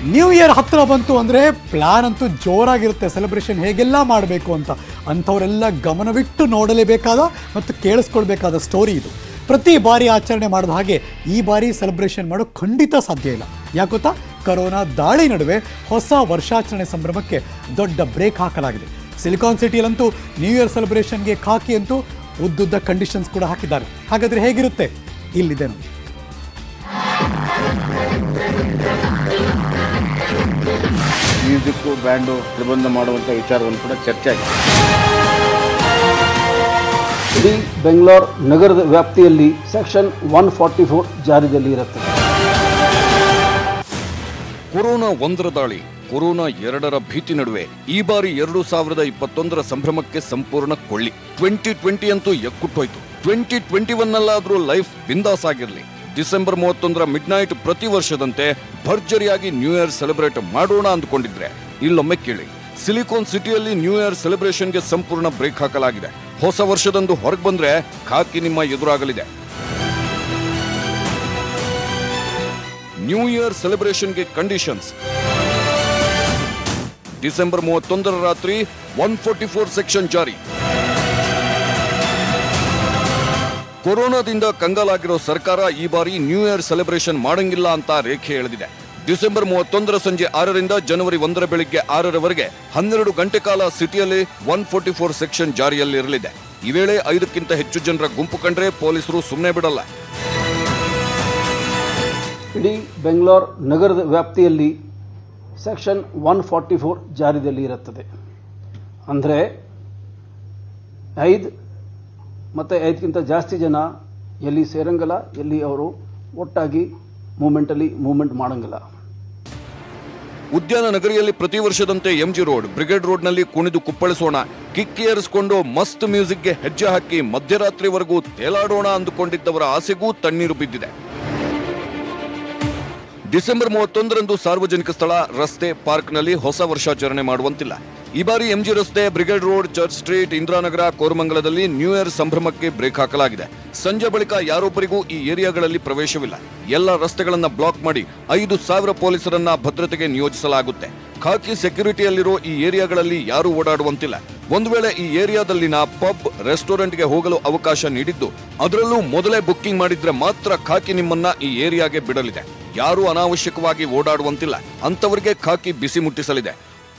new year ಹತ್ತಿರ ಬಂತು ಅಂದರೆ ಪ್ಲ್ಯಾನ್ ಅಂತೂ ಜೋರಾಗಿರುತ್ತೆ ಸೆಲೆಬ್ರೇಷನ್ ಹೇಗೆಲ್ಲ ಮಾಡಬೇಕು ಅಂತ ಅಂಥವರೆಲ್ಲ ಗಮನವಿಟ್ಟು ನೋಡಲೇಬೇಕಾದ ಮತ್ತು ಕೇಳಿಸ್ಕೊಳ್ಬೇಕಾದ ಸ್ಟೋರಿ ಇದು ಪ್ರತಿ ಬಾರಿ ಆಚರಣೆ ಮಾಡಿದ ಹಾಗೆ ಈ ಬಾರಿ ಸೆಲೆಬ್ರೇಷನ್ ಮಾಡೋದು ಖಂಡಿತ ಸಾಧ್ಯ ಇಲ್ಲ ಯಾಕೆ ಗೊತ್ತಾ ಕರೋನಾ ದಾಳಿ ನಡುವೆ ಹೊಸ ವರ್ಷಾಚರಣೆ ಸಂಭ್ರಮಕ್ಕೆ ದೊಡ್ಡ ಬ್ರೇಕ್ ಹಾಕಲಾಗಿದೆ ಸಿಲಿಕಾನ್ ಸಿಟಿಯಲ್ಲಂತೂ ನ್ಯೂ ಇಯರ್ ಸೆಲೆಬ್ರೇಷನ್ಗೆ ಖಾಕಿ ಅಂತೂ ಉದ್ದುದ್ದ ಕಂಡೀಷನ್ಸ್ ಕೂಡ ಹಾಕಿದ್ದಾರೆ ಹಾಗಾದರೆ ಹೇಗಿರುತ್ತೆ ಇಲ್ಲಿದೆ ನೋಡಿ ಮ್ಯೂಸಿಕ್ಕು ಬ್ಯಾಂಡು ಪ್ರಬಂಧ ಮಾಡುವಂಥ ವಿಚಾರವನ್ನು ಕೂಡ ಚರ್ಚೆ ಆಗಿದೆ ಇಡೀ ಬೆಂಗಳೂರು ನಗರದ ವ್ಯಾಪ್ತಿಯಲ್ಲಿ ಸೆಕ್ಷನ್ ಒನ್ ಫಾರ್ಟಿ ಫೋರ್ ಜಾರಿಯಲ್ಲಿ ಇರುತ್ತದೆ ಕೊರೋನಾ ಒಂದರ ದಾಳಿ ಕೊರೋನಾ ಎರಡರ ಭೀತಿ ನಡುವೆ ಈ ಬಾರಿ ಎರಡು ಸಾವಿರದ ಇಪ್ಪತ್ತೊಂದರ ಸಂಭ್ರಮಕ್ಕೆ ಸಂಪೂರ್ಣ ಕೊಳ್ಳಿ ಟ್ವೆಂಟಿ ಟ್ವೆಂಟಿ ಅಂತೂ ಎಕ್ಕುಟ್ಟೋಯ್ತು ಟ್ವೆಂಟಿ ಟ್ವೆಂಟಿ ಒನ್ ಅಲ್ಲಾದ್ರೂ ಲೈಫ್ ಬಿಂದಾಸ್ ಆಗಿರ್ಲಿ ಡಿಸೆಂಬರ್ ಮೂವತ್ತೊಂದರ ಮಿಡ್ ನೈಟ್ ಪ್ರತಿ ವರ್ಷದಂತೆ ಭರ್ಜರಿಯಾಗಿ ನ್ಯೂ ಇಯರ್ ಸೆಲೆಬ್ರೇಟ್ ಮಾಡೋಣ ಅಂದ್ಕೊಂಡಿದ್ರೆ ಇಲ್ಲೊಮ್ಮೆ ಕೇಳಿ ಸಿಲಿಕಾನ್ ಸಿಟಿಯಲ್ಲಿ ನ್ಯೂ ಇಯರ್ ಸೆಲೆಬ್ರೇಷನ್ಗೆ ಸಂಪೂರ್ಣ ಬ್ರೇಕ್ ಹಾಕಲಾಗಿದೆ ಹೊಸ ವರ್ಷದಂದು ಹೊರಗೆ ಬಂದ್ರೆ ಖಾಕಿ ನಿಮ್ಮ ಎದುರಾಗಲಿದೆ ನ್ಯೂ ಇಯರ್ ಸೆಲೆಬ್ರೇಷನ್ಗೆ ಕಂಡೀಷನ್ಸ್ ಡಿಸೆಂಬರ್ ಮೂವತ್ತೊಂದರ ರಾತ್ರಿ ಒನ್ ಫೋರ್ಟಿ ಫೋರ್ ಸೆಕ್ಷನ್ ಜಾರಿ ಕೊರೋನಾದಿಂದ ಕಂಗಾಲಾಗಿರೋ ಸರ್ಕಾರ ಈ ಬಾರಿ ನ್ಯೂ ಇಯರ್ ಸೆಲೆಬ್ರೇಷನ್ ಮಾಡಂಗಿಲ್ಲ ಅಂತ ರೇಖೆ ಎಳೆದಿದೆ ಡಿಸೆಂಬರ್ ಮೂವತ್ತೊಂದರ ಸಂಜೆ ಆರರಿಂದ ಜನವರಿ ಒಂದರ ಬೆಳಿಗ್ಗೆ ಆರರವರೆಗೆ ಹನ್ನೆರಡು ಗಂಟೆ ಕಾಲ ಸಿಟಿಯಲ್ಲಿ ಒನ್ ಫೋರ್ಟಿ ಫೋರ್ ಸೆಕ್ಷನ್ ಜಾರಿಯಲ್ಲಿರಲಿದೆ ಈ ವೇಳೆ ಐದಕ್ಕಿಂತ ಹೆಚ್ಚು ಜನರ ಗುಂಪು ಕಂಡ್ರೆ ಪೊಲೀಸರು ಸುಮ್ಮನೆ ಬಿಡಲ್ಲ ಇಡೀ ಬೆಂಗಳೂರು ನಗರದ ವ್ಯಾಪ್ತಿಯಲ್ಲಿ ಸೆಕ್ಷನ್ ಒನ್ ಫಾರ್ಟಿ ಫೋರ್ ಜಾರಿಯಲ್ಲಿ ಇರುತ್ತದೆ ಅಂದರೆ ಐದು ಮತ್ತು ಐದಕ್ಕಿಂತ ಜಾಸ್ತಿ ಜನ ಎಲ್ಲಿ ಸೇರಂಗಿಲ್ಲ ಎಲ್ಲಿ ಅವರು ಒಟ್ಟಾಗಿ ಮೂಮೆಂಟಲ್ಲಿ ಮೂಮೆಂಟ್ ಮಾಡಂಗಿಲ್ಲ ಉದ್ಯಾನ ನಗರಿಯಲ್ಲಿ ಪ್ರತಿ ವರ್ಷದಂತೆ ಎಂಜಿ ರೋಡ್ ಬ್ರಿಗೇಡ್ ರೋಡ್ನಲ್ಲಿ ಕುಣಿದು ಕುಪ್ಪಳಿಸೋಣ ಕಿಕ್ಕಿಯರಿಸಿಕೊಂಡು ಮಸ್ತ್ ಮ್ಯೂಸಿಕ್ಗೆ ಹೆಜ್ಜೆ ಹಾಕಿ ಮಧ್ಯರಾತ್ರಿವರೆಗೂ ತೇಲಾಡೋಣ ಅಂದುಕೊಂಡಿದ್ದವರ ಆಸೆಗೂ ತಣ್ಣೀರು ಬಿದ್ದಿದೆ ಡಿಸೆಂಬರ್ ಮೂವತ್ತೊಂದರಂದು ಸಾರ್ವಜನಿಕ ಸ್ಥಳ ರಸ್ತೆ ಪಾರ್ಕ್ನಲ್ಲಿ ಹೊಸ ವರ್ಷಾಚರಣೆ ಮಾಡುವಂತಿಲ್ಲ ಈ ಬಾರಿ ಎಂಜಿ ರಸ್ತೆ brigade road church street Indiranagar ಕೋರಮಂಗಲದಲ್ಲಿ ನ್ಯೂ ಇಯರ್ ಸಂಭ್ರಮಕ್ಕೆ ಬ್ರೇಕ್ ಹಾಕಲಾಗಿದೆ ಸಂಜೆ ಬಳಿಕ ಯಾರೊಬ್ಬರಿಗೂ ಈ ಏರಿಯಾಗಳಲ್ಲಿ ಪ್ರವೇಶವಿಲ್ಲ ಎಲ್ಲ ರಸ್ತೆಗಳನ್ನ ಬ್ಲಾಕ್ ಮಾಡಿ ಐದು ಸಾವಿರ ಪೊಲೀಸರನ್ನ ಭದ್ರತೆಗೆ ನಿಯೋಜಿಸಲಾಗುತ್ತೆ ಖಾಕಿ ಸೆಕ್ಯೂರಿಟಿಯಲ್ಲಿರೋ ಈ ಏರಿಯಾಗಳಲ್ಲಿ ಯಾರೂ ಓಡಾಡುವಂತಿಲ್ಲ ಒಂದು ವೇಳೆ ಈ ಏರಿಯಾದಲ್ಲಿನ ಪಬ್ ರೆಸ್ಟೋರೆಂಟ್ಗೆ ಹೋಗಲು ಅವಕಾಶ ನೀಡಿದ್ದು ಅದರಲ್ಲೂ ಮೊದಲೇ ಬುಕ್ಕಿಂಗ್ ಮಾಡಿದ್ರೆ ಮಾತ್ರ ಖಾಕಿ ನಿಮ್ಮನ್ನ ಈ ಏರಿಯಾಗೆ ಬಿಡಲಿದೆ ಯಾರೂ ಅನಾವಶ್ಯಕವಾಗಿ ಓಡಾಡುವಂತಿಲ್ಲ ಅಂತವರಿಗೆ ಖಾಕಿ ಬಿಸಿ ಮುಟ್ಟಿಸಲಿದೆ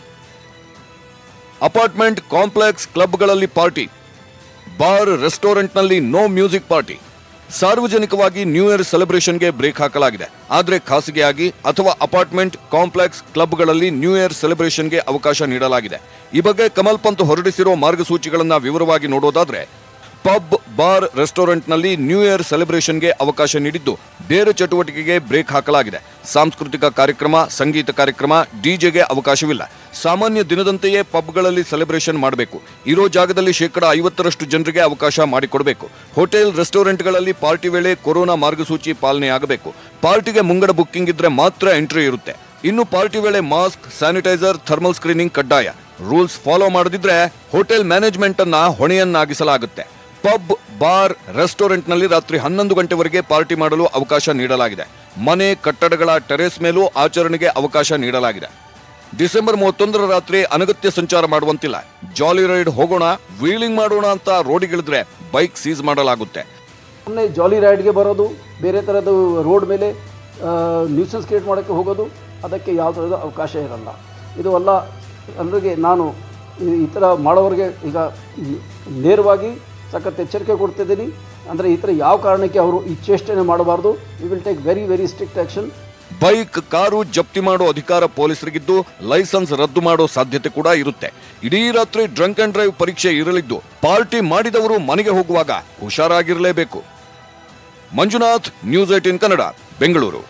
ಅಪಾರ್ಟ್ಮೆಂಟ್ ಕಾಂಪ್ಲೆಕ್ಸ್ ಕ್ಲಬ್ಗಳಲ್ಲಿ ಪಾರ್ಟಿ ಬಾರ್ ರೆಸ್ಟೋರೆಂಟ್ನಲ್ಲಿ ನೋ ಮ್ಯೂಸಿಕ್ ಪಾರ್ಟಿ ಸಾರ್ವಜನಿಕವಾಗಿ ನ್ಯೂ ಇಯರ್ ಸೆಲೆಬ್ರೇಷನ್ಗೆ ಬ್ರೇಕ್ ಹಾಕಲಾಗಿದೆ ಆದರೆ ಖಾಸಗಿಯಾಗಿ ಅಥವಾ ಅಪಾರ್ಟ್ಮೆಂಟ್ ಕಾಂಪ್ಲೆಕ್ಸ್ ಕ್ಲಬ್ಗಳಲ್ಲಿ ನ್ಯೂ ಇಯರ್ ಸೆಲೆಬ್ರೇಷನ್ಗೆ ಅವಕಾಶ ನೀಡಲಾಗಿದೆ ಈ ಬಗ್ಗೆ ಕಮಲ್ ಪಂತ್ ಹೊರಡಿಸಿರೋ ಮಾರ್ಗಸೂಚಿಗಳನ್ನ ವಿವರವಾಗಿ ನೋಡೋದಾದ್ರೆ ಪಬ್ ಬಾರ್ ರೆಸ್ಟೋರೆಂಟ್ನಲ್ಲಿ ನ್ಯೂ ಇಯರ್ ಸೆಲೆಬ್ರೇಷನ್ಗೆ ಅವಕಾಶ ನೀಡಿದ್ದು ಬೇರೆ ಚಟುವಟಿಕೆಗೆ ಬ್ರೇಕ್ ಹಾಕಲಾಗಿದೆ ಸಾಂಸ್ಕೃತಿಕ ಕಾರ್ಯಕ್ರಮ ಸಂಗೀತ ಕಾರ್ಯಕ್ರಮ ಡಿಜೆಗೆ ಅವಕಾಶವಿಲ್ಲ ಸಾಮಾನ್ಯ ದಿನದಂತೆಯೇ ಪಬ್ಗಳಲ್ಲಿ ಸೆಲೆಬ್ರೇಷನ್ ಮಾಡಬೇಕು ಇರೋ ಜಾಗದಲ್ಲಿ ಶೇಕಡ ಐವತ್ತರಷ್ಟು ಜನರಿಗೆ ಅವಕಾಶ ಮಾಡಿಕೊಡಬೇಕು ಹೋಟೆಲ್ ರೆಸ್ಟೋರೆಂಟ್ಗಳಲ್ಲಿ ಪಾರ್ಟಿ ವೇಳೆ ಕೊರೋನಾ ಮಾರ್ಗಸೂಚಿ ಪಾಲನೆಯಾಗಬೇಕು ಪಾರ್ಟಿಗೆ ಮುಂಗಡ ಬುಕ್ಕಿಂಗ್ ಇದ್ರೆ ಮಾತ್ರ ಎಂಟ್ರಿ ಇರುತ್ತೆ ಇನ್ನು ಪಾರ್ಟಿ ವೇಳೆ ಮಾಸ್ಕ್ ಸ್ಯಾನಿಟೈಸರ್ ಥರ್ಮಲ್ ಸ್ಕ್ರೀನಿಂಗ್ ಕಡ್ಡಾಯ ರೂಲ್ಸ್ ಫಾಲೋ ಮಾಡದಿದ್ರೆ ಹೋಟೆಲ್ ಮ್ಯಾನೇಜ್ಮೆಂಟ್ ಅನ್ನ ಹೊಣೆಯನ್ನಾಗಿಸಲಾಗುತ್ತೆ ಪಬ್ ಬಾರ್ ರೆಸ್ಟೋರೆಂಟ್ನಲ್ಲಿ ರಾತ್ರಿ ಹನ್ನೊಂದು ಗಂಟೆವರೆಗೆ ಪಾರ್ಟಿ ಮಾಡಲು ಅವಕಾಶ ನೀಡಲಾಗಿದೆ ಮನೆ ಕಟ್ಟಡಗಳ ಟೆರೇಸ್ ಮೇಲೂ ಆಚರಣೆಗೆ ಅವಕಾಶ ನೀಡಲಾಗಿದೆ ಡಿಸೆಂಬರ್ ಮೂವತ್ತೊಂದರ ರಾತ್ರಿ ಅನಗತ್ಯ ಸಂಚಾರ ಮಾಡುವಂತಿಲ್ಲ ಜಾಲಿ ರೈಡ್ ಹೋಗೋಣ ವೀಲಿಂಗ್ ಮಾಡೋಣ ಅಂತ ರೋಡಿಗಿಳಿದ್ರೆ ಬೈಕ್ ಸೀಸ್ ಮಾಡಲಾಗುತ್ತೆ ಸುಮ್ಮನೆ ಜಾಲಿ ರೈಡ್ಗೆ ಬರೋದು ಬೇರೆ ಥರದ ರೋಡ್ ಮೇಲೆ ನ್ಯೂಸನ್ಸ್ ಕ್ರಿಯೇಟ್ ಮಾಡೋಕ್ಕೆ ಹೋಗೋದು ಅದಕ್ಕೆ ಯಾವ ಥರದ ಅವಕಾಶ ಇರಲ್ಲ ಇದು ಅಲ್ಲ ಎಲ್ಲರಿಗೆ ನಾನು ಈ- ಈ ಥರ ಮಾಡೋರಿಗೆ ಈಗ ನೇರವಾಗಿ ಸಖತ್ ಎಚ್ಚರಿಕೆ ಕೊಡ್ತಿದ್ದೀನಿ ಅಂದರೆ ಈ ಥರ ಯಾವ ಕಾರಣಕ್ಕೆ ಅವರು ಈ ಚೇಷ್ಟೆನೆ ಮಾಡಬಾರ್ದು we will take very very strict action bike car ಜಪ್ತಿ ಮಾಡೋ ಅಧಿಕಾರ ಪೊಲೀಸರಿಗಿದ್ದು ಲೈಸೆನ್ಸ್ ರದ್ದು ಮಾಡೋ ಸಾಧ್ಯತೆ ಕೂಡ ಇರುತ್ತೆ ಇಡೀ ರಾತ್ರಿ ಡ್ರಂಕ್ ಅಂಡ್ ಡ್ರೈವ್ ಪರೀಕ್ಷೆ ಇರಲಿದ್ದು ಪಾರ್ಟಿ ಮಾಡಿದವರು ಮನೆಗೆ ಹೋಗುವಾಗ ಹುಷಾರಾಗಿರಲೇಬೇಕು ಮಂಜುನಾಥ್ ನ್ಯೂಸ್ ಏಟಿನ್ ಕನ್ನಡ ಬೆಂಗಳೂರು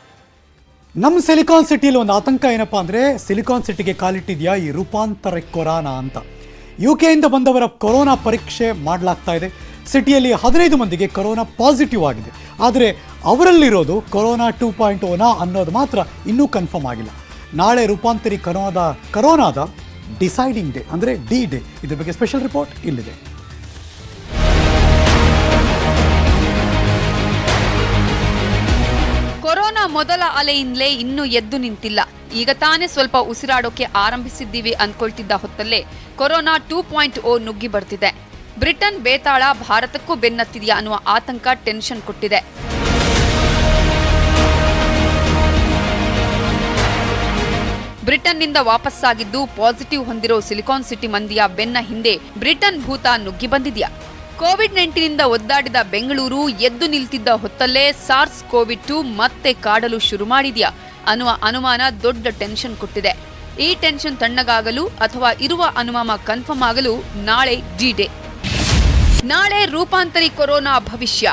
ನಮ್ಮ ಸಿಲಿಕಾನ್ ಸಿಟಿಯಲ್ಲಿ ಒಂದು ಆತಂಕ ಏನಪ್ಪ ಅಂದರೆ ಸಿಲಿಕಾನ್ ಸಿಟಿಗೆ ಕಾಲಿಟ್ಟಿದೆಯಾ ಈ ರೂಪಾಂತರ ಕೊರೋನಾ ಅಂತ ಯು ಕೆಯಿಂದ ಬಂದವರ ಕೊರೋನಾ ಪರೀಕ್ಷೆ ಮಾಡಲಾಗ್ತಾ ಇದೆ ಸಿಟಿಯಲ್ಲಿ ಹದಿನೈದು ಮಂದಿಗೆ ಕೊರೋನಾ ಪಾಸಿಟಿವ್ ಆಗಿದೆ ಆದರೆ ಅವರಲ್ಲಿರೋದು ಕೊರೋನಾ ಟೂ ಪಾಯಿಂಟ್ ಓನಾ ಅನ್ನೋದು ಮಾತ್ರ ಇನ್ನೂ ಕನ್ಫರ್ಮ್ ಆಗಿಲ್ಲ ನಾಳೆ ರೂಪಾಂತರಿ ಕರೋನಾದ ಕರೋನಾದ ಡಿಸೈಡಿಂಗ್ ಡೇ ಅಂದರೆ ಡಿ ಡೇ ಇದ್ರ ಬಗ್ಗೆ ಸ್ಪೆಷಲ್ ರಿಪೋರ್ಟ್ ಇಲ್ಲಿದೆ ಕೊರೋನಾ ಮೊದಲ ಅಲೆಯಿಂದಲೇ ಇನ್ನೂ ಎದ್ದು ನಿಂತಿಲ್ಲ ಈಗ ತಾನೇ ಸ್ವಲ್ಪ ಉಸಿರಾಡೋಕೆ ಆರಂಭಿಸಿದ್ದೀವಿ ಅಂದ್ಕೊಳ್ತಿದ್ದ ಹೊತ್ತಲ್ಲೇ ಕೊರೋನಾ ಟೂ ಪಾಯಿಂಟ್ ಓ ನುಗ್ಗಿ ಬರ್ತಿದೆ ಬ್ರಿಟನ್ ಬೇತಾಳ ಭಾರತಕ್ಕೂ ಬೆನ್ನತ್ತಿದೆಯಾ ಅನ್ನುವ ಆತಂಕ ಟೆನ್ಷನ್ ಕೊಟ್ಟಿದೆ ಬ್ರಿಟನ್ನಿಂದ ವಾಪಸ್ಸಾಗಿದ್ದು ಪಾಸಿಟಿವ್ ಹೊಂದಿರೋ ಸಿಲಿಕಾನ್ ಸಿಟಿ ಮಂದಿಯ ಬೆನ್ನ ಹಿಂದೆ ಬ್ರಿಟನ್ ಭೂತ ನುಗ್ಗಿ ಬಂದಿದ್ಯಾ ಕೋವಿಡ್ ನೈನ್ಟೀನಿಂದ ಒದ್ದಾಡಿದ ಬೆಂಗಳೂರು ಎದ್ದು ನಿಲ್ತಿದ್ದ ಹೊತ್ತಲ್ಲೇ ಸಾರ್ಸ್ ಕೋವಿಡ್ ಟು ಮತ್ತೆ ಕಾಡಲು ಶುರು ಮಾಡಿದ್ಯಾ ಅನ್ನುವ ಅನುಮಾನ ದೊಡ್ಡ ಟೆನ್ಷನ್ ಕೊಟ್ಟಿದೆ ಈ ಟೆನ್ಷನ್ ತಣ್ಣಗಾಗಲು ಅಥವಾ ಇರುವ ಅನುಮಾನ ಕನ್ಫರ್ಮ್ ಆಗಲು ನಾಳೆ ಡಿ ಡೇ ನಾಳೆ ರೂಪಾಂತರಿ ಕೊರೋನಾ ಭವಿಷ್ಯ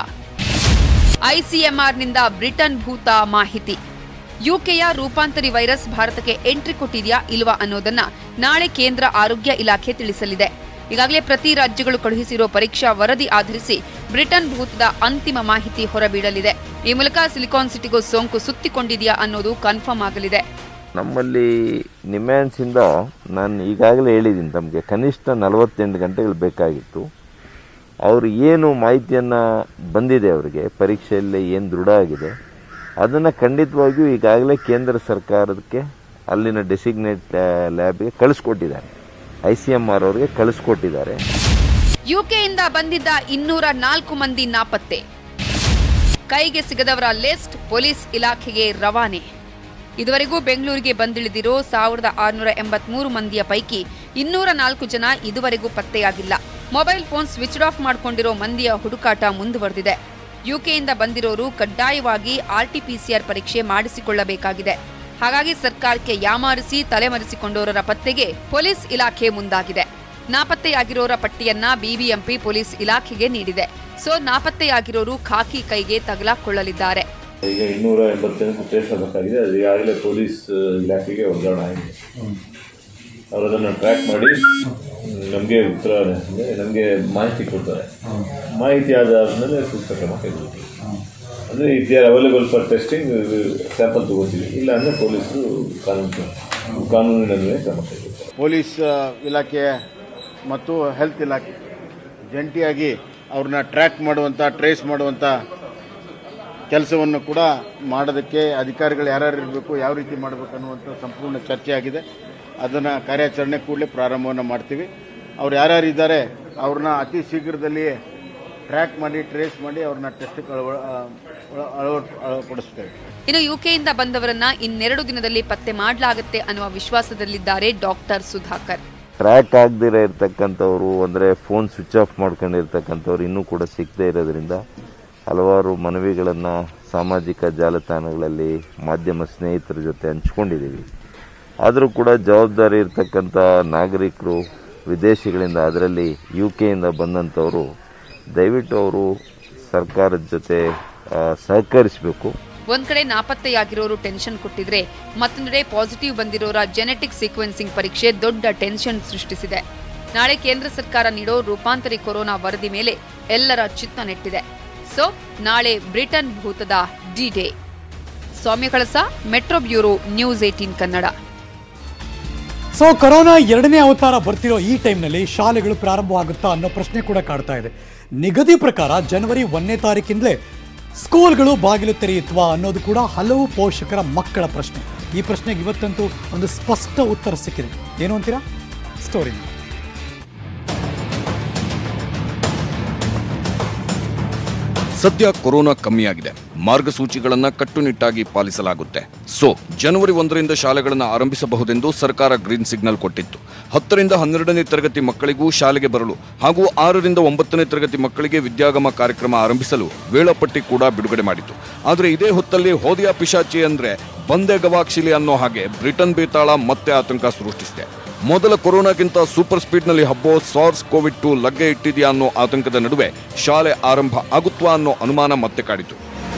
ಐಸಿಎಂಆರ್ನಿಂದ ಬ್ರಿಟನ್ ಭೂತ ಮಾಹಿತಿ ಯುಕೆಯ ರೂಪಾಂತರಿ ವೈರಸ್ ಭಾರತಕ್ಕೆ ಎಂಟ್ರಿ ಕೊಟ್ಟಿದೆಯಾ ಇಲ್ವಾ ಅನ್ನೋದನ್ನ ನಾಳೆ ಕೇಂದ್ರ ಆರೋಗ್ಯ ಇಲಾಖೆ ತಿಳಿಸಲಿದೆ ಈಗಾಗಲೇ ಪ್ರತಿ ರಾಜ್ಯಗಳು ಕಳುಹಿಸಿರೋ ಪರೀಕ್ಷಾ ವರದಿ ಆಧರಿಸಿ ಬ್ರಿಟನ್ ಭೂತದ ಅಂತಿಮ ಮಾಹಿತಿ ಹೊರಬೀಳಲಿದೆ ಈ ಮೂಲಕ ಸಿಲಿಕಾನ್ ಸಿಟಿಗೂ ಸೋಂಕು ಸುತ್ತಿಕೊಂಡಿದೆಯಾ ಅನ್ನೋದು ಕನ್ಫರ್ಮ್ ಆಗಲಿದೆ ನಮ್ಮಲ್ಲಿ ನಿಮ್ಯಾನ್ಸಿಂದ ನಾನು ಈಗಾಗಲೇ ಹೇಳಿದ್ದೀನಿ ತಮಗೆ ಕನಿಷ್ಠ ನಲವತ್ತೆಂಟು ಗಂಟೆಗಳು ಬೇಕಾಗಿತ್ತು ಅವರು ಏನು ಮಾಹಿತಿಯನ್ನು ಬಂದಿದೆ ಅವರಿಗೆ ಪರೀಕ್ಷೆಯಲ್ಲಿ ಏನು ದೃಢ ಆಗಿದೆ ಅದನ್ನು ಖಂಡಿತವಾಗಿಯೂ ಈಗಾಗಲೇ ಕೇಂದ್ರ ಸರ್ಕಾರಕ್ಕೆ ಅಲ್ಲಿನ ಡೆಸಿಗ್ನೇಟ್ ಲ್ಯಾಬ್ಗೆ ಕಳಿಸ್ಕೊಟ್ಟಿದ್ದಾರೆ ಐ ಸಿ ಎಮ್ ಆರ್ ಅವರಿಗೆ ಕಳಿಸ್ಕೊಟ್ಟಿದ್ದಾರೆ ಯುಕೆಯಿಂದ ಬಂದಿದ್ದ ಇನ್ನೂರ ನಾಲ್ಕು ಮಂದಿ ನಾಪತ್ತೆ ಕೈಗೆ ಸಿಗದವರ ಲಿಸ್ಟ್ ಪೊಲೀಸ್ ಇಲಾಖೆಗೆ ರವಾನೆ ಇದುವರೆಗೂ ಬೆಂಗಳೂರಿಗೆ ಬಂದಿಳಿದಿರೋ ಸಾವಿರದ ಆರುನೂರ ಎಂಬತ್ಮೂರು ಮಂದಿಯ ಪೈಕಿ ಇನ್ನೂರ ನಾಲ್ಕು ಜನ ಇದುವರೆಗೂ ಪತ್ತೆಯಾಗಿಲ್ಲ ಮೊಬೈಲ್ ಫೋನ್ ಸ್ವಿಚ್ ಆಫ್ ಮಾಡಿಕೊಂಡಿರೋ ಮಂದಿಯ ಹುಡುಕಾಟ ಮುಂದುವರೆದಿದೆ ಯುಕೆಯಿಂದ ಬಂದಿರೋರು ಕಡ್ಡಾಯವಾಗಿ ಆರ್ಟಿಪಿಸಿಆರ್ ಪರೀಕ್ಷೆ ಮಾಡಿಸಿಕೊಳ್ಳಬೇಕಾಗಿದೆ ಹಾಗಾಗಿ ಸರ್ಕಾರಕ್ಕೆ ಯಾಮಾರಿಸಿ ತಲೆಮರೆಸಿಕೊಂಡವರ ಪತ್ತೆಗೆ ಪೊಲೀಸ್ ಇಲಾಖೆ ಮುಂದಾಗಿದೆ ನಾಪತ್ತೆಯಾಗಿರೋರ ಪಟ್ಟಿಯನ್ನ ಬಿಬಿಎಂಪಿ ಪೊಲೀಸ್ ಇಲಾಖೆಗೆ ನೀಡಿದೆ ಸೊ ನಾಪತ್ತೆಯಾಗಿರೋರು ಖಾಕಿ ಕೈಗೆ ತಗಲಾಕೊಳ್ಳಲಿದ್ದಾರೆ ಈಗ ಇನ್ನೂರ ಎಂಬತ್ತೆಂಟು ಟ್ರೇಸ್ ಆಗಬೇಕಾಗಿದೆ ಅದು ಈಗಾಗಲೇ ಪೊಲೀಸ್ ಇಲಾಖೆಗೆ ವರ್ಗಾವಣೆ ಆಗಿದೆ ಅವರು ಅದನ್ನು ಟ್ರ್ಯಾಕ್ ಮಾಡಿ ನಮಗೆ ಉತ್ತರ ಅಂದರೆ ನಮಗೆ ಮಾಹಿತಿ ಕೊಡ್ತಾರೆ ಮಾಹಿತಿ ಆದಾದ್ಮೇಲೆ ಸೂಕ್ತ ಕ್ರಮ ಕೈಗೊಳ್ತೀವಿ ಅಂದರೆ if they are available for testing sample ತಗೋತೀವಿ ಇಲ್ಲ ಅಂದರೆ ಪೊಲೀಸರು ಕಾನೂನು ಕಾನೂನಿನ ಮೇಲೆ ಕ್ರಮ ಕೈಗೊಳ್ತಾರೆ ಪೊಲೀಸ್ ಆ, ಇಲಾಖೆ ಮತ್ತು ಹೆಲ್ತ್ ಇಲಾಖೆ ಜಂಟಿಯಾಗಿ ಅವ್ರನ್ನ ಟ್ರ್ಯಾಕ್ ಮಾಡುವಂಥ ಟ್ರೇಸ್ ಮಾಡುವಂಥ ಕೆಲಸವನ್ನು ಕೂಡ ಮಾಡೋದಕ್ಕೆ ಅಧಿಕಾರಿಗಳು ಯಾರ್ಯಾರು ಇರಬೇಕು ಯಾವ ರೀತಿ ಮಾಡಬೇಕು ಅನ್ನುವಂಥ ಸಂಪೂರ್ಣ ಚರ್ಚೆ ಆಗಿದೆ ಅದನ್ನು ಕಾರ್ಯಾಚರಣೆ ಕೂಡಲೇ ಪ್ರಾರಂಭವನ್ನು ಮಾಡ್ತೀವಿ ಅವ್ರು ಯಾರ್ಯಾರು ಇದ್ದಾರೆ ಅವ್ರನ್ನ ಅತಿ ಶೀಘ್ರದಲ್ಲಿಯೇ ಟ್ರ್ಯಾಕ್ ಮಾಡಿ ಟ್ರೇಸ್ ಮಾಡಿ ಅವ್ರನ್ನ ಟೆಸ್ಟಿಗೆ ಅಳವ ಅಳ- ಅಳವಡ್ ಅಳವಡಿಸ್ತೇವೆ ಇನ್ನು ಯುಕೆಯಿಂದ ಬಂದವರನ್ನ ಇನ್ನೆರಡು ದಿನದಲ್ಲಿ ಪತ್ತೆ ಮಾಡಲಾಗುತ್ತೆ ಅನ್ನುವ ವಿಶ್ವಾಸದಲ್ಲಿದ್ದಾರೆ ಡಾಕ್ಟರ್ ಸುಧಾಕರ್ ಟ್ರ್ಯಾಕ್ ಆಗದಿರ ಇರ್ತಕ್ಕಂಥವ್ರು ಅಂದರೆ ಫೋನ್ ಸ್ವಿಚ್ ಆಫ್ ಮಾಡ್ಕೊಂಡಿರ್ತಕ್ಕಂಥವ್ರು ಇನ್ನೂ ಕೂಡ ಸಿಗದೇ ಇರೋದ್ರಿಂದ ಹಲವಾರು ಮನವಿಗಳನ್ನು ಸಾಮಾಜಿಕ ಜಾಲತಾಣಗಳಲ್ಲಿ ಮಾಧ್ಯಮ ಸ್ನೇಹಿತರ ಜೊತೆ ಹಂಚ್ಕೊಂಡಿದ್ದೀವಿ ಆದರೂ ಕೂಡ ಜವಾಬ್ದಾರಿ ಇರ್ತಕ್ಕಂಥ ನಾಗರಿಕರು ವಿದೇಶಿಗಳಿಂದ ಅದರಲ್ಲಿ ಯು ಕೆಯಿಂದ ಬಂದಂಥವರು ದಯವಿಟ್ಟು ಅವರು ಸರ್ಕಾರದ ಜೊತೆ ಆ, ಸಹಕರಿಸಬೇಕು ಒಂದ್ ಕಡೆ ನಾಪತ್ತೆಯಾಗಿರೋರು ಟೆನ್ಷನ್ ಕೊಟ್ಟಿದ್ರೆ ಮತ್ತೊಂದೆಡೆ ಪಾಸಿಟಿವ್ ಬಂದಿರೋರ ಜೆನೆಟಿಕ್ ಸೀಕ್ವೆನ್ಸಿಂಗ್ ಪರೀಕ್ಷೆ ದೊಡ್ಡ ಟೆನ್ಷನ್ ಸೃಷ್ಟಿಸಿದೆ ನಾಳೆ ಕೇಂದ್ರ ಸರ್ಕಾರ ನೀಡೋ ರೂಪಾಂತರಿ ಕೊರೋನಾ ವರದಿ ಮೇಲೆ ಎಲ್ಲರ ಚಿತ್ತ ನೆಟ್ಟಿದೆ ಸೊ ನಾಳೆ ಬ್ರಿಟನ್ ಭೂತದ D day Soumya Kalasa metro bureau news eighteen Kannada so corona ಎರಡನೇ ಅವತಾರ ಬರ್ತಿರೋ ಈ ಟೈಮ್ನಲ್ಲಿ ಶಾಲೆಗಳು ಪ್ರಾರಂಭವಾಗುತ್ತಾ ಅನ್ನೋ ಪ್ರಶ್ನೆ ಕೂಡ ಕಾಡ್ತಾ ಇದೆ ನಿಗದಿ ಪ್ರಕಾರ ಜನವರಿ ಒಂದನೇ ತಾರೀಕಿಂದಲೇ ಸ್ಕೂಲ್ಗಳು ಬಾಗಿಲು ತೆರೆಯುತ್ತವಾ ಅನ್ನೋದು ಕೂಡ ಹಲವು ಪೋಷಕರ ಮಕ್ಕಳ ಪ್ರಶ್ನೆ ಈ ಪ್ರಶ್ನೆಗೆ ಇವತ್ತಂತೂ ಒಂದು ಸ್ಪಷ್ಟ ಉತ್ತರ ಸಿಕ್ಕಿದೆ ಏನು ಅಂತೀರಾ ಸ್ಟೋರಿ ಸದ್ಯ ಕೊರೋನಾ ಕಮ್ಮಿಯಾಗಿದೆ ಮಾರ್ಗಸೂಚಿಗಳನ್ನ ಕಟ್ಟುನಿಟ್ಟಾಗಿ ಪಾಲಿಸಲಾಗುತ್ತೆ ಸೊ ಜನವರಿ ಒಂದರಿಂದ ಶಾಲೆಗಳನ್ನು ಆರಂಭಿಸಬಹುದೆಂದು ಸರ್ಕಾರ ಗ್ರೀನ್ ಸಿಗ್ನಲ್ ಕೊಟ್ಟಿತ್ತು ಹತ್ತರಿಂದ ಹನ್ನೆರಡನೇ ತರಗತಿ ಮಕ್ಕಳಿಗೂ ಶಾಲೆಗೆ ಬರಲು ಹಾಗೂ ಆರರಿಂದ ಒಂಬತ್ತನೇ ತರಗತಿ ಮಕ್ಕಳಿಗೆ ವಿದ್ಯಾಗಮ ಕಾರ್ಯಕ್ರಮ ಆರಂಭಿಸಲು ವೇಳಾಪಟ್ಟಿ ಕೂಡ ಬಿಡುಗಡೆ ಮಾಡಿತು ಆದರೆ ಇದೇ ಹೊತ್ತಲ್ಲಿ ಹೋದಿಯಾ ಪಿಶಾಚಿ ಅಂದ್ರೆ ಬಂದೆ ಗವಾಕ್ಷಿಲಿ ಅನ್ನೋ ಹಾಗೆ ಬ್ರಿಟನ್ ಬೇತಾಳ ಮತ್ತೆ ಆತಂಕ ಸೃಷ್ಟಿಸಿದೆ ಮೊದಲ ಕೊರೋನಾಗಿಂತ ಸೂಪರ್ ಸ್ಪೀಡ್ನಲ್ಲಿ ಹಬ್ಬೋ ಸಾರ್ಸ್ ಕೋವಿಡ್ ಟು ಲಗ್ಗೆ ಇಟ್ಟಿದೆಯಾ ಅನ್ನೋ ಆತಂಕದ ನಡುವೆ ಶಾಲೆ ಆರಂಭ ಆಗುತ್ವಾ ಅನ್ನೋ ಅನುಮಾನ ಮತ್ತೆ ಕಾಡಿತು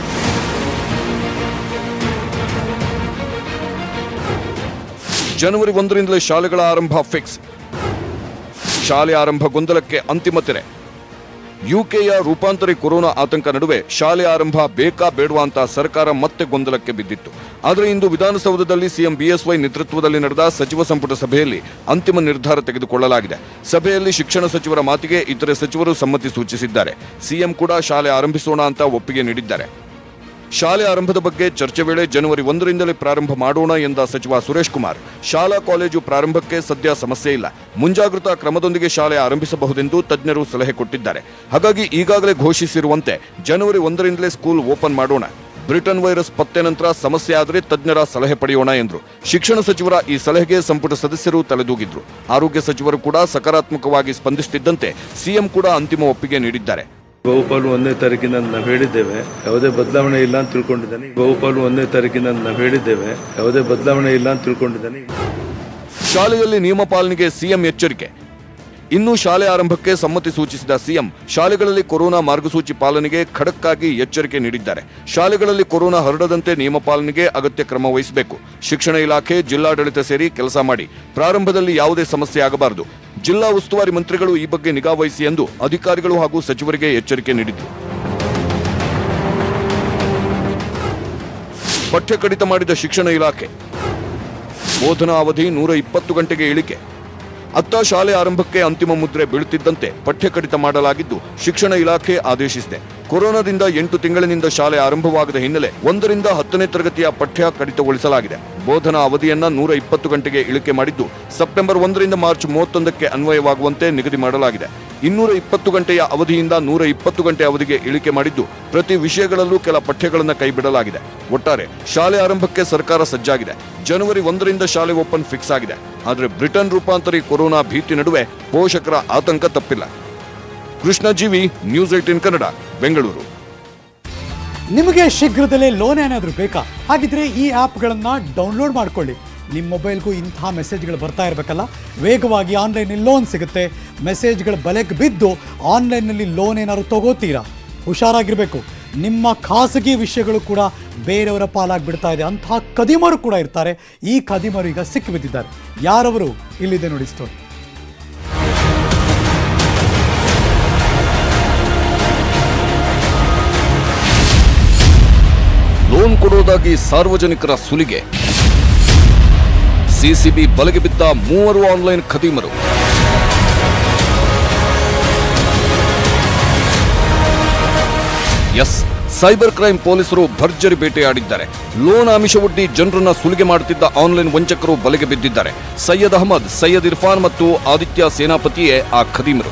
ಜನವರಿ ಒಂದರಿಂದಲೇ ಶಾಲೆಗಳ ಆರಂಭ ಫಿಕ್ಸ್ ಶಾಲೆ ಆರಂಭ ಗೊಂದಲಕ್ಕೆ ಅಂತಿಮ ತೆರೆ ಯುಕೆಯ ರೂಪಾಂತರಿ ಕೊರೋನಾ ಆತಂಕ ನಡುವೆ ಶಾಲೆ ಆರಂಭ ಬೇಕಾ ಬೇಡವಾ ಅಂತ ಸರ್ಕಾರ ಮತ್ತೆ ಗೊಂದಲಕ್ಕೆ ಬಿದ್ದಿತ್ತು ಆದರೆ ಇಂದು ವಿಧಾನಸೌಧದಲ್ಲಿ ಸಿಎಂ ಬಿಎಸ್ವೈ ನೇತೃತ್ವದಲ್ಲಿ ನಡೆದ ಸಚಿವ ಸಂಪುಟ ಸಭೆಯಲ್ಲಿ ಅಂತಿಮ ನಿರ್ಧಾರ ತೆಗೆದುಕೊಳ್ಳಲಾಗಿದೆ ಸಭೆಯಲ್ಲಿ ಶಿಕ್ಷಣ ಸಚಿವರ ಮಾತಿಗೆ ಇತರೆ ಸಚಿವರು ಸಮ್ಮತಿ ಸೂಚಿಸಿದ್ದಾರೆ ಸಿಎಂ ಕೂಡ ಶಾಲೆ ಆರಂಭಿಸೋಣ ಅಂತ ಒಪ್ಪಿಗೆ ನೀಡಿದ್ದಾರೆ ಶಾಲೆ ಆರಂಭದ ಬಗ್ಗೆ ಚರ್ಚೆ ವೇಳೆ ಜನವರಿ ಒಂದರಿಂದಲೇ ಪ್ರಾರಂಭ ಮಾಡೋಣ ಎಂದ ಸಚಿವ ಸುರೇಶ್ ಕುಮಾರ್ ಶಾಲಾ ಕಾಲೇಜು ಪ್ರಾರಂಭಕ್ಕೆ ಸದ್ಯ ಸಮಸ್ಯೆ ಇಲ್ಲ ಮುಂಜಾಗ್ರತಾ ಕ್ರಮದೊಂದಿಗೆ ಶಾಲೆ ಆರಂಭಿಸಬಹುದೆಂದು ತಜ್ಞರು ಸಲಹೆ ಕೊಟ್ಟಿದ್ದಾರೆ ಹಾಗಾಗಿ ಈಗಾಗಲೇ ಘೋಷಿಸಿರುವಂತೆ ಜನವರಿ ಒಂದರಿಂದಲೇ ಸ್ಕೂಲ್ ಓಪನ್ ಮಾಡೋಣ ಬ್ರಿಟನ್ ವೈರಸ್ ಪತ್ತೆ ನಂತರ ಸಮಸ್ಯೆ ಆದರೆ ತಜ್ಞರ ಸಲಹೆ ಪಡೆಯೋಣ ಎಂದರು ಶಿಕ್ಷಣ ಸಚಿವರ ಈ ಸಲಹೆಗೆ ಸಂಪುಟ ಸದಸ್ಯರು ತಲೆದೂಗಿದ್ರು ಆರೋಗ್ಯ ಸಚಿವರು ಕೂಡ ಸಕಾರಾತ್ಮಕವಾಗಿ ಸ್ಪಂದಿಸುತ್ತಿದ್ದಂತೆ ಸಿಎಂ ಕೂಡ ಅಂತಿಮ ಒಪ್ಪಿಗೆ ನೀಡಿದ್ದಾರೆ ಬಹುಪಾಲು ಒಂದನೇ ತಾರೀಕಿನ ನಾವು ಹೇಳಿದ್ದೇವೆ ಯಾವುದೇ ಬದಲಾವಣೆ ಇಲ್ಲ ಅಂತ ತಿಳ್ಕೊಂಡಿದ್ದಾನೆ ಬಹುಪಾಲು ಒಂದನೇ ತಾರೀಕಿನ ನಾವು ಹೇಳಿದ್ದೇವೆ ಯಾವುದೇ ಬದಲಾವಣೆ ಇಲ್ಲ ಅಂತ ತಿಳ್ಕೊಂಡಿದ್ದಾನೆ ಶಾಲೆಯಲ್ಲಿ ನಿಯಮ ಪಾಲನೆಗೆ ಸಿಎಂ ಎಚ್ಚರಿಕೆ ಇನ್ನು ಶಾಲೆ ಆರಂಭಕ್ಕೆ ಸಮ್ಮತಿ ಸೂಚಿಸಿದ ಸಿಎಂ ಶಾಲೆಗಳಲ್ಲಿ ಕೊರೋನಾ ಮಾರ್ಗಸೂಚಿ ಪಾಲನೆಗೆ ಖಡಕ್ ಆಗಿ ಎಚ್ಚರಿಕೆ ನೀಡಿದ್ದಾರೆ ಶಾಲೆಗಳಲ್ಲಿ ಕೊರೋನಾ ಹರಡದಂತೆ ನಿಯಮ ಪಾಲನೆಗೆ ಅಗತ್ಯ ಕ್ರಮ ವಹಿಸಬೇಕು ಶಿಕ್ಷಣ ಇಲಾಖೆ ಜಿಲ್ಲಾಡಳಿತ ಸೇರಿ ಕೆಲಸ ಮಾಡಿ ಪ್ರಾರಂಭದಲ್ಲಿ ಯಾವುದೇ ಸಮಸ್ಯೆ ಆಗಬಾರದು ಜಿಲ್ಲಾ ಉಸ್ತುವಾರಿ ಮಂತ್ರಿಗಳು ಈ ಬಗ್ಗೆ ನಿಗಾ ವಹಿಸಿ ಎಂದು ಅಧಿಕಾರಿಗಳು ಹಾಗೂ ಸಚಿವರಿಗೆ ಎಚ್ಚರಿಕೆ ನೀಡಿದ್ರು ಪಠ್ಯ ಕಡಿತ ಮಾಡಿದ ಶಿಕ್ಷಣ ಇಲಾಖೆ ಬೋಧನಾ ಅವಧಿ ನೂರ ಇಪ್ಪತ್ತು ಗಂಟೆಗೆ ಇಳಿಕೆ ಅತ್ತ ಶಾಲೆ ಆರಂಭಕ್ಕೆ ಅಂತಿಮ ಮುದ್ರೆ ಬೀಳುತ್ತಿದ್ದಂತೆ ಪಠ್ಯ ಕಡಿತ ಮಾಡಲಾಗಿದ್ದು ಶಿಕ್ಷಣ ಇಲಾಖೆ ಆದೇಶಿಸಿದೆ ಕೊರೋನಾದಿಂದ ಎಂಟು ತಿಂಗಳಿನಿಂದ ಶಾಲೆ ಆರಂಭವಾಗದ ಹಿನ್ನೆಲೆ ಒಂದರಿಂದ ಹತ್ತನೇ ತರಗತಿಯ ಪಠ್ಯ ಕಡಿತಗೊಳಿಸಲಾಗಿದೆ ಬೋಧನಾ ಅವಧಿಯನ್ನ ನೂರ ಇಪ್ಪತ್ತು ಗಂಟೆಗೆ ಇಳಿಕೆ ಮಾಡಿದ್ದು ಸೆಪ್ಟೆಂಬರ್ ಒಂದರಿಂದ ಮಾರ್ಚ್ ಮೂವತ್ತೊಂದಕ್ಕೆ ಅನ್ವಯವಾಗುವಂತೆ ನಿಗದಿ ಮಾಡಲಾಗಿದೆ ಇನ್ನೂರ ಇಪ್ಪತ್ತು ಗಂಟೆಯ ಅವಧಿಯಿಂದ ನೂರ ಇಪ್ಪತ್ತು ಗಂಟೆ ಅವಧಿಗೆ ಇಳಿಕೆ ಮಾಡಿದ್ದು ಪ್ರತಿ ವಿಷಯಗಳಲ್ಲೂ ಕೆಲ ಪಠ್ಯಗಳನ್ನು ಕೈಬಿಡಲಾಗಿದೆ ಒಟ್ಟಾರೆ ಶಾಲೆ ಆರಂಭಕ್ಕೆ ಸರ್ಕಾರ ಸಜ್ಜಾಗಿದೆ ಜನವರಿ ಒಂದರಿಂದ ಶಾಲೆ ಓಪನ್ ಫಿಕ್ಸ್ ಆಗಿದೆ ಆದರೆ ಬ್ರಿಟನ್ ರೂಪಾಂತರಿ ಕೊರೋನಾ ಭೀತಿ ನಡುವೆ ಪೋಷಕರ ಆತಂಕ ತಪ್ಪಿಲ್ಲ ಕೃಷ್ಣ ಜೀವಿ ನ್ಯೂಸ್ ಏಟಿನ್ ಕನ್ನಡ ಬೆಂಗಳೂರು ನಿಮಗೆ ಶೀಘ್ರದಲ್ಲೇ ಲೋನ್ ಏನಾದರೂ ಬೇಕಾ ಹಾಗಿದ್ರೆ ಈ ಆ್ಯಪ್ಗಳನ್ನು ಡೌನ್ಲೋಡ್ ಮಾಡ್ಕೊಳ್ಳಿ ನಿಮ್ಮ ಮೊಬೈಲ್ಗೂ ಇಂಥ ಮೆಸೇಜ್ಗಳು ಬರ್ತಾ ಇರಬೇಕಲ್ಲ ವೇಗವಾಗಿ ಆನ್ಲೈನಲ್ಲಿ ಲೋನ್ ಸಿಗುತ್ತೆ ಮೆಸೇಜ್ಗಳ ಬಲೆಗೆ ಬಿದ್ದು ಆನ್ಲೈನ್ನಲ್ಲಿ ಲೋನ್ ಏನಾದ್ರು ತಗೋತೀರಾ ಹುಷಾರಾಗಿರಬೇಕು ನಿಮ್ಮ ಖಾಸಗಿ ವಿಷಯಗಳು ಕೂಡ ಬೇರೆಯವರ ಪಾಲಾಗ್ಬಿಡ್ತಾ ಇದೆ ಅಂತಹ ಕದಿಮರು ಕೂಡ ಇರ್ತಾರೆ ಈ ಕದಿಮರು ಈಗ ಸಿಕ್ಕಿಬಿದ್ದಿದ್ದಾರೆ ಯಾರವರು ಇಲ್ಲಿದೆ ನೋಡಿ ಸ್ಟೋರಿ ಲೋನ್ ಕೊಡುವುದಾಗಿ ಸಾರ್ವಜನಿಕರ ಸುಲಿಗೆ ಸಿಸಿಬಿ ಬಲೆಗೆ ಬಿದ್ದ ಮೂವರು ಆನ್ಲೈನ್ ಖದೀಮರು ಎಸ್ ಸೈಬರ್ ಕ್ರೈಮ್ ಪೊಲೀಸರು ಭರ್ಜರಿ ಬೇಟೆಯಾಡಿದ್ದಾರೆ ಲೋನ್ ಆಮಿಷವೊಡ್ಡಿ ಜನರನ್ನ ಸುಲಿಗೆ ಮಾಡುತ್ತಿದ್ದ ಆನ್ಲೈನ್ ವಂಚಕರು ಬಲೆಗೆ ಬಿದ್ದಿದ್ದಾರೆ ಸೈಯದ್ ಅಹಮದ್ ಸೈಯದ್ ಇರ್ಫಾನ್ ಮತ್ತು ಆದಿತ್ಯ ಸೇನಾಪತಿಯೇ ಆ ಖದೀಮರು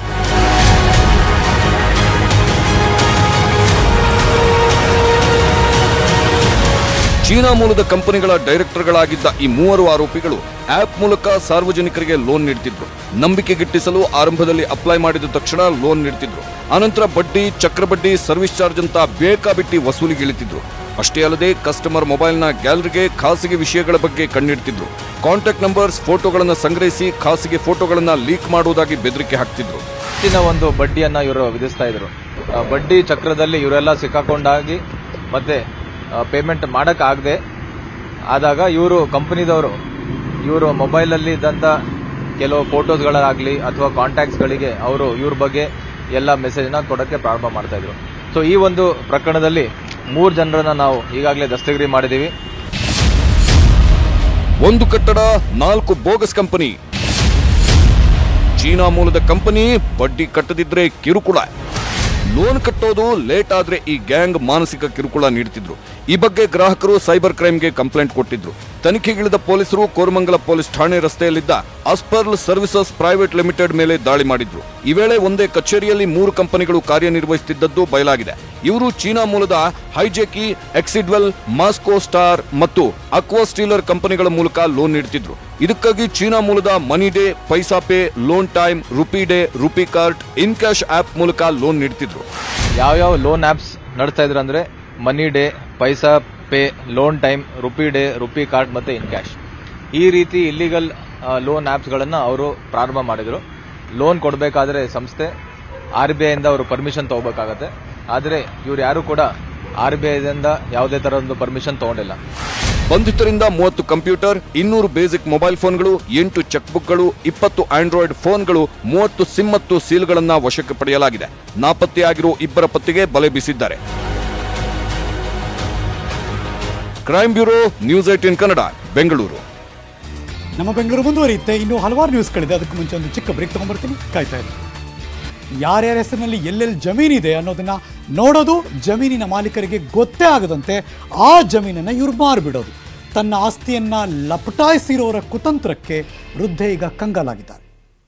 ಚೀನಾ ಮೂಲದ ಕಂಪನಿಗಳ ಡೈರೆಕ್ಟರ್ಗಳಾಗಿದ್ದ ಈ ಮೂವರು ಆರೋಪಿಗಳು ಆಪ್ ಮೂಲಕ ಸಾರ್ವಜನಿಕರಿಗೆ ಲೋನ್ ನೀಡ್ತಿದ್ರು ನಂಬಿಕೆ ಗಿಟ್ಟಿಸಲು ಆರಂಭದಲ್ಲಿ ಅಪ್ಲೈ ಮಾಡಿದ ತಕ್ಷಣ ಲೋನ್ ನೀಡ್ತಿದ್ರು ಅನಂತರ ಬಡ್ಡಿ ಚಕ್ರಬಡ್ಡಿ ಸರ್ವಿಸ್ ಚಾರ್ಜ್ ಅಂತ ಬೇಕಾಬಿಟ್ಟಿ ವಸೂಲಿಗಿಳಿತಿದ್ರು ಅಷ್ಟೇ ಅಲ್ಲದೆ ಕಸ್ಟಮರ್ ಮೊಬೈಲ್ನ ಗ್ಯಾಲರಿಗೆ ಖಾಸಗಿ ವಿಷಯಗಳ ಬಗ್ಗೆ ಕಣ್ಣಿಡ್ತಿದ್ರು ಕಾಂಟ್ಯಾಕ್ಟ್ ನಂಬರ್ಸ್ ಫೋಟೋಗಳನ್ನು ಸಂಗ್ರಹಿಸಿ ಖಾಸಗಿ ಫೋಟೋಗಳನ್ನು ಲೀಕ್ ಮಾಡುವುದಾಗಿ ಬೆದರಿಕೆ ಹಾಕ್ತಿದ್ರು ಹೆಚ್ಚಿನ ಒಂದು ಬಡ್ಡಿಯನ್ನ ಇವರು ವಿಧಿಸ್ತಾ ಇದ್ರು ಆ, ಬಡ್ಡಿ ಚಕ್ರದಲ್ಲಿ ಇವರೆಲ್ಲ ಸಿಕ್ಕಾಕೊಂಡಾಗಿ ಮತ್ತೆ ಪೇಮೆಂಟ್ ಆಗದೆ ಆದಾಗ ಇವರು ಕಂಪನಿದವರು ಇವರು ಮೊಬೈಲಲ್ಲಿ ಇದ್ದಂಥ ಕೆಲವು ಫೋಟೋಸ್ಗಳಾಗಲಿ ಅಥವಾ ಕಾಂಟ್ಯಾಕ್ಟ್ಸ್ಗಳಿಗೆ ಅವರು ಇವ್ರ ಬಗ್ಗೆ ಎಲ್ಲ ಮೆಸೇಜ್ನ ಕೊಡೋಕ್ಕೆ ಪ್ರಾರಂಭ ಮಾಡ್ತಾ ಇದ್ರು ಸೊ ಈ ಒಂದು ಪ್ರಕರಣದಲ್ಲಿ ಮೂರು ಜನರನ್ನ ನಾವು ಈಗಾಗಲೇ ದಸ್ತಗಿರಿ ಮಾಡಿದ್ದೀವಿ ಒಂದು ಕಟ್ಟಡ ನಾಲ್ಕು ಬೋಗಸ್ ಕಂಪನಿ ಚೀನಾ ಮೂಲದ ಕಂಪನಿ ಬಡ್ಡಿ ಕಟ್ಟದಿದ್ರೆ ಕಿರುಕುಳ ಲೋನ್ ಕಟ್ಟೋದು ಲೇಟ್ ಆದ್ರೆ ಈ ಗ್ಯಾಂಗ್ ಮಾನಸಿಕ ಕಿರುಕುಳ ನೀಡುತ್ತಿದ್ರು ಈ ಬಗ್ಗೆ ಗ್ರಾಹಕರು ಸೈಬರ್ ಕ್ರೈಮ್ಗೆ ಕಂಪ್ಲೇಂಟ್ ಕೊಟ್ಟಿದ್ರು ತನಿಖೆಗಿಳಿದ ಪೊಲೀಸರು ಕೋರಮಂಗಲ ಪೊಲೀಸ್ ಠಾಣೆ ರಸ್ತೆಯಲ್ಲಿದ್ದ ಅಸ್ಪರ್ಲ್ ಸರ್ವಿಸಸ್ ಪ್ರೈವೇಟ್ ಲಿಮಿಟೆಡ್ ಮೇಲೆ ದಾಳಿ ಮಾಡಿದ್ರು ಈ ವೇಳೆ ಒಂದೇ ಕಚೇರಿಯಲ್ಲಿ ಮೂರು ಕಂಪನಿಗಳು ಕಾರ್ಯನಿರ್ವಹಿಸುತ್ತಿದ್ದದ್ದು ಬಯಲಾಗಿದೆ ಇವರು ಚೀನಾ ಮೂಲದ ಹೈಜೆಕಿ ಎಕ್ಸಿಡ್ವೆಲ್ ಮಾಸ್ಕೋ ಸ್ಟಾರ್ ಮತ್ತು ಅಕ್ವಾ ಸ್ಟೀಲರ್ ಕಂಪನಿಗಳ ಮೂಲಕ ಲೋನ್ ನೀಡುತ್ತಿದ್ರು ಇದಕ್ಕಾಗಿ ಚೀನಾ ಮೂಲದ money day paisa pay loan time rupee day rupee card in cash app ಮೂಲಕ ಲೋನ್ ನೀಡುತ್ತಿದ್ರು ಯಾವ್ಯಾವ ಲೋನ್ ಆ್ಯಪ್ಸ್ ನಡೆಸ್ತಾ ಇದ್ರು ಅಂದ್ರೆ money day paisa pay loan time rupee day rupee card ಮತ್ತೆ ಇನ್ ಕ್ಯಾಶ್ ಈ ರೀತಿ ಇಲ್ಲಿಗಲ್ ಲೋನ್ ಆ್ಯಪ್ಸ್ಗಳನ್ನು ಅವರು ಪ್ರಾರಂಭ ಮಾಡಿದ್ರು ಲೋನ್ ಕೊಡಬೇಕಾದ್ರೆ ಸಂಸ್ಥೆ ಆರ್ ಬಿ ಐಯಿಂದ ಅವರು ಪರ್ಮಿಷನ್ ತಗೋಬೇಕಾಗತ್ತೆ ಆದರೆ ಇವ್ರು ಯಾರು ಕೂಡ ಆರ್ ಬಿ ಐದಿಂದ ಯಾವುದೇ ಥರದೊಂದು ಪರ್ಮಿಷನ್ ತಗೊಂಡಿಲ್ಲ ಬಂಧಿತರಿಂದ ಮೂವತ್ತು ಕಂಪ್ಯೂಟರ್ ಇನ್ನೂರು ಬೇಸಿಕ್ ಮೊಬೈಲ್ ಫೋನ್ಗಳು ಎಂಟು ಚೆಕ್ ಬುಕ್ಗಳು ಇಪ್ಪತ್ತು ಆಂಡ್ರಾಯ್ಡ್ ಫೋನ್ಗಳು ಮೂವತ್ತು ಸಿಮ್ ಮತ್ತು ಸೀಲ್ಗಳನ್ನ ವಶಕ್ಕೆ ಪಡೆಯಲಾಗಿದೆ ನಾಪತ್ತೆಯಾಗಿರೋ ಇಬ್ಬರ ಪತ್ತೆಗೆ ಬಲೆ ಬೀಸಿದ್ದಾರೆ crime bureau news eighteen Kannada Bengaluru ನಮ್ಮ ಬೆಂಗಳೂರು ಮುಂದುವರಿಯುತ್ತೆ ಇನ್ನೂ ಹಲವಾರು ನ್ಯೂಸ್ಗಳಿದೆ ಅದಕ್ಕೂ ಮುಂಚೆ ಒಂದು ಚಿಕ್ಕ ಬ್ರೇಕ್ ತಗೊಂಡ್ಬರ್ತೀನಿ ಕಾಯ್ತಾ ಇರಿ ಯಾರ್ಯಾರ ಹೆಸರಿನಲ್ಲಿ ಎಲ್ಲೆಲ್ಲಿ ಜಮೀನಿದೆ ಅನ್ನೋದನ್ನ ನೋಡೋದು ಜಮೀನಿನ ಮಾಲೀಕರಿಗೆ ಗೊತ್ತೇ ಆಗದಂತೆ ಆ ಜಮೀನನ್ನು ಇವ್ರು ಮಾರಿಬಿಡೋದು ತನ್ನ ಆಸ್ತಿಯನ್ನ ಲಪಟಾಯಿಸಿರೋರ ಕುತಂತ್ರಕ್ಕೆ ವೃದ್ಧೆ ಈಗ ಕಂಗಾಲಾಗಿದ್ದಾರೆ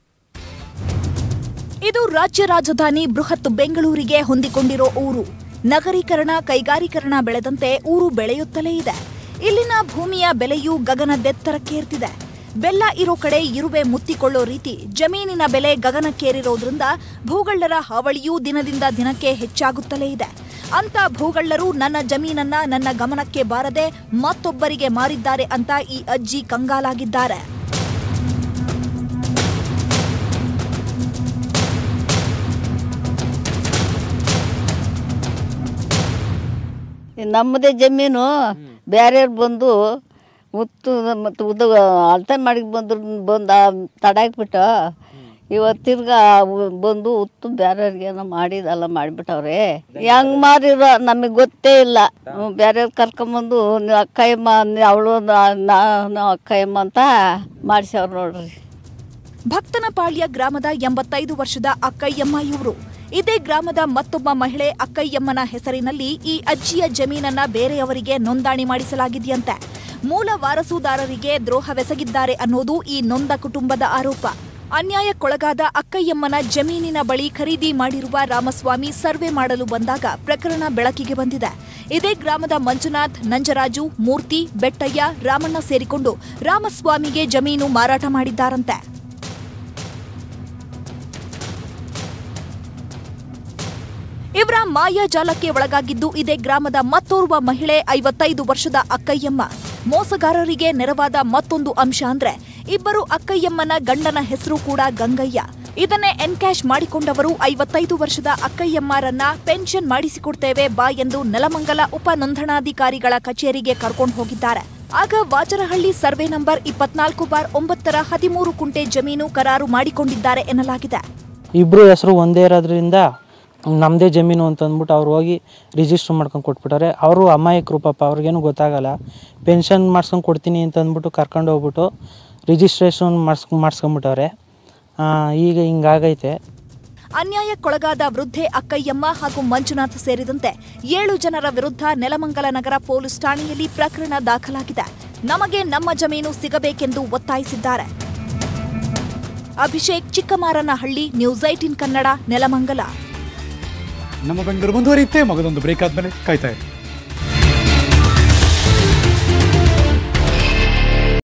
ಇದು ರಾಜ್ಯ ರಾಜಧಾನಿ ಬೃಹತ್ ಬೆಂಗಳೂರಿಗೆ ಹೊಂದಿಕೊಂಡಿರೋ ಊರು ನಗರೀಕರಣ ಕೈಗಾರೀಕರಣ ಬೆಳೆದಂತೆ ಊರು ಬೆಳೆಯುತ್ತಲೇ ಇದೆ ಇಲ್ಲಿನ ಭೂಮಿಯ ಬೆಲೆಯು ಗಗನದೆತ್ತರಕ್ಕೇರ್ತಿದೆ ಬೆಲ್ಲ ಇರೋ ಕಡೆ ಇರುವೆ ಮುತ್ತಿಕೊಳ್ಳೋ ರೀತಿ ಜಮೀನಿನ ಬೆಲೆ ಗಗನಕ್ಕೇರಿರೋದ್ರಿಂದ ಭೂಗಳ್ಳರ ಹಾವಳಿಯೂ ದಿನದಿಂದ ದಿನಕ್ಕೆ ಹೆಚ್ಚಾಗುತ್ತಲೇ ಇದೆ ಅಂತ ಭೂಗಳ್ಳರು ನನ್ನ ಜಮೀನನ್ನ ನನ್ನ ಗಮನಕ್ಕೆ ಬಾರದೆ ಮತ್ತೊಬ್ಬರಿಗೆ ಮಾರಿದ್ದಾರೆ ಅಂತ ಈ ಅಜ್ಜಿ ಕಂಗಾಲಾಗಿದ್ದಾರೆ ನಮ್ಮದೇ ಜಮೀನು ಬೇರೆಯವ್ರು ಬಂದು ಉತ್ತು ಮತ್ತು ಉದ ಅಳತೆ ಮಾಡಿ ಬಂದ್ರು ಬಂದು ತಡಾಕ್ಬಿಟ್ಟು ಇವತ್ತು ತಿರ್ಗಾ ಅವು ಬಂದು ಉತ್ತು ಬೇರೆಯವ್ರಿಗೇನೋ ಮಾಡಿದೆಲ್ಲ ಮಾಡಿಬಿಟ್ಟವ್ರೆ ಹೆಂಗ್ ಮಾರಿರೋ ನಮಗೆ ಗೊತ್ತೇ ಇಲ್ಲ ಬೇರೆಯವ್ರು ಕರ್ಕೊಂಬಂದು ನೀವ್ ಅಕ್ಕಯ್ಯಮ್ಮ ಅವಳು ನಾನು ಅಕ್ಕಯ್ಯಮ್ಮ ಅಂತ ಮಾಡಿಸ್ಯವ್ರು ನೋಡ್ರಿ ಭಕ್ತನಪಾಳ್ಯ ಗ್ರಾಮದ ಎಂಬತ್ತೈದು ವರ್ಷದ ಅಕ್ಕಯ್ಯಮ್ಮ ಇವರು ಇದೇ ಗ್ರಾಮದ ಮತ್ತೊಬ್ಬ ಮಹಿಳೆ ಅಕ್ಕಯ್ಯಮ್ಮನ ಹೆಸರಿನಲ್ಲಿ ಈ ಅಜ್ಜಿಯ ಜಮೀನನ್ನ ಬೇರೆಯವರಿಗೆ ನೋಂದಣಿ ಮಾಡಿಸಲಾಗಿದೆಯಂತೆ ಮೂಲ ವಾರಸುದಾರರಿಗೆ ದ್ರೋಹವೆಸಗಿದ್ದಾರೆ ಅನ್ನೋದು ಈ ನೊಂದ ಕುಟುಂಬದ ಆರೋಪ ಅನ್ಯಾಯಕ್ಕೊಳಗಾದ ಅಕ್ಕಯ್ಯಮ್ಮನ ಜಮೀನಿನ ಬಳಿ ಖರೀದಿ ಮಾಡಿರುವ ರಾಮಸ್ವಾಮಿ ಸರ್ವೆ ಮಾಡಲು ಬಂದಾಗ ಪ್ರಕರಣ ಬೆಳಕಿಗೆ ಬಂದಿದೆ ಇದೇ ಗ್ರಾಮದ ಮಂಜುನಾಥ್ ನಂಜರಾಜು ಮೂರ್ತಿ ಬೆಟ್ಟಯ್ಯ ರಾಮಣ್ಣ ಸೇರಿಕೊಂಡು ರಾಮಸ್ವಾಮಿಗೆ ಜಮೀನು ಮಾರಾಟ ಮಾಡಿದ್ದಾರಂತೆ ಇವರ ಮಾಯಾಜಾಲಕ್ಕೆ ಒಳಗಾಗಿದ್ದು ಇದೇ ಗ್ರಾಮದ ಮತ್ತೋರ್ವ ಮಹಿಳೆ ಐವತ್ತೈದು ವರ್ಷದ ಅಕ್ಕಯ್ಯಮ್ಮ ಮೋಸಗಾರರಿಗೆ ನೆರವಾದ ಮತ್ತೊಂದು ಅಂಶ ಅಂದ್ರೆ ಇಬ್ಬರು ಅಕ್ಕಯ್ಯಮ್ಮನ ಗಂಡನ ಹೆಸರು ಕೂಡ ಗಂಗಯ್ಯ ಇದನ್ನೇ ಎನ್ಕ್ಯಾಶ್ ಮಾಡಿಕೊಂಡವರು ಐವತ್ತೈದು ವರ್ಷದ ಅಕ್ಕಯ್ಯಮ್ಮರನ್ನ ಪೆನ್ಷನ್ ಮಾಡಿಸಿಕೊಡ್ತೇವೆ ಬಾ ಎಂದು ನೆಲಮಂಗಲ ಉಪ ನೋಂದಣಾಧಿಕಾರಿಗಳ ಕಚೇರಿಗೆ ಕರ್ಕೊಂಡು ಹೋಗಿದ್ದಾರೆ ಆಗ ವಾಚರಹಳ್ಳಿ ಸರ್ವೆ ನಂಬರ್ ಇಪ್ಪತ್ನಾಲ್ಕು ಬಾರ್ ಒಂಬತ್ತರ ಹದಿಮೂರು ಕುಂಟೆ ಜಮೀನು ಕರಾರು ಮಾಡಿಕೊಂಡಿದ್ದಾರೆ ಎನ್ನಲಾಗಿದೆ ಇಬ್ಬರು ಹೆಸರು ಒಂದೇ ಇರೋದ್ರಿಂದ ನಮ್ಮದೇ ಜಮೀನು ಅಂತ ಅಂದ್ಬಿಟ್ಟು ಅವ್ರು ಹೋಗಿ ರಿಜಿಸ್ಟ್ರ್ ಮಾಡ್ಕೊಂಡು ಕೊಟ್ಬಿಟ್ಟಾರೆ ಅವರು ಅಮಾಯಕರು ಪಾಪ ಅವ್ರಿಗೇನು ಗೊತ್ತಾಗಲ್ಲ ಪೆನ್ಷನ್ ಮಾಡ್ಸ್ಕೊಂಡು ಕೊಡ್ತೀನಿ ಅಂತ ಅಂದ್ಬಿಟ್ಟು ಕರ್ಕೊಂಡು ಹೋಗ್ಬಿಟ್ಟು ರಿಜಿಸ್ಟ್ರೇಷನ್ ಮಾಡಿಸ್ ಮಾಡಿಸ್ಕೊಂಬಿಟ್ಟವ್ರೆ ಈಗ ಹಿಂಗಾಗೈತೆ ಅನ್ಯಾಯಕ್ಕೊಳಗಾದ ವೃದ್ಧೆ ಅಕ್ಕಯ್ಯಮ್ಮ ಹಾಗೂ ಮಂಜುನಾಥ್ ಸೇರಿದಂತೆ ಏಳು ಜನರ ವಿರುದ್ಧ ನೆಲಮಂಗಲ ನಗರ ಪೊಲೀಸ್ ಠಾಣೆಯಲ್ಲಿ ಪ್ರಕರಣ ದಾಖಲಾಗಿದೆ ನಮಗೆ ನಮ್ಮ ಜಮೀನು ಸಿಗಬೇಕೆಂದು ಒತ್ತಾಯಿಸಿದ್ದಾರೆ ಅಭಿಷೇಕ್ ಚಿಕ್ಕಮಾರನಹಳ್ಳಿ ನ್ಯೂಸ್ ಐಟಿನ್ ಕನ್ನಡ ನೆಲಮಂಗಲ ನಮ್ಮ ಬೆಂಗಳೂರು ಮುಂದುವರಿಯುತ್ತೆ ಮಗದೊಂದು ಬ್ರೇಕ್ ಆದ್ಮೇಲೆ ಕಾಯ್ತಾ ಇರಿ